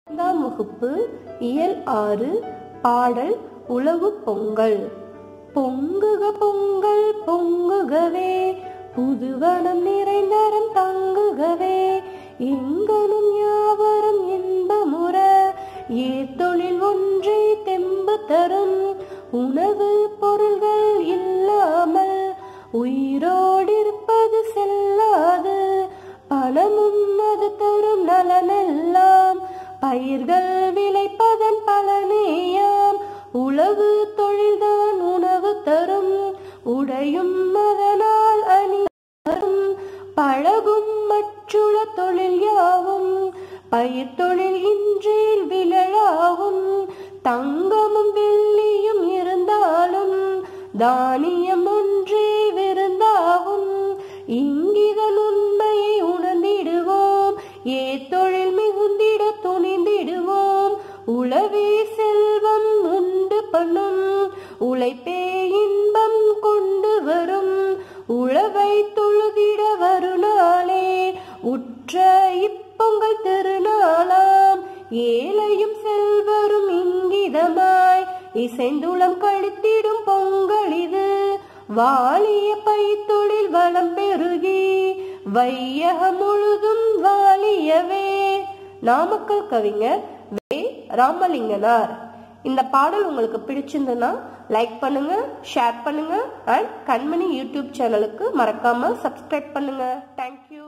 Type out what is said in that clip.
ஐந்தாம் வகுப்பு இயல் ஆறு பாடல் உழவு பொங்கல் பொங்குக பொங்கல் பொங்குகவே புதுவனம் நிறைந்தரம் தங்குகவே எங்கனும் யாவரும் இன்பமுற ஏத்தொழில் ஒன்றே தெம்பு தரும் உணவு பொருள்கள் இல்லாமல் உயிரோடிருப்பது செல்லாது பணமும் அது தரும் நலனெல்லாம் பயிர்கள் விளைப்பதன் பலனேயாம் உழவு தொழில்தான் உணவு தரும் உடையும் அதனால் அணி வரும் பழகும் மற்றுள தொழில் யாவும் பயிர் தொழில் இன்றில் விழலாகும் தங்கமும் வெள்ளியும் இருந்தாலும் தானியம் ஒன்றே விருந்தாகும் இங்கிதன் உண்மையை உணர்ந்திடுவோம் ஏ தொழில் மிகுந்திட துணிந்திடுவோம் உளவே செல்வம் உண்டு பண்ணும் உழைப்பே இன்பம் கொண்டு வரும் உழவை தொழுதிட வருநாளே உற்ற இப்பொங்கல் திருநாளாம் ஏழையும் செல்வரும் இங்கிதமாய் இசைந்துளம் கழித்திடும் பொங்கல் இது வாலிய பைத்தொழில் வளம் பெருகி வையகம் முழுதும் வாலியவே நாமக்கல் கவிஞர் வே ராமலிங்கனார் இந்த பாடல் உங்களுக்கு பிடிச்சிருந்ததுன்னா லைக் பண்ணுங்க ஷேர் பண்ணுங்க அண்ட் கண்மணி யூடியூப் சேனலுக்கு மறக்காம சப்ஸ்கிரைப் பண்ணுங்க தேங்க்யூ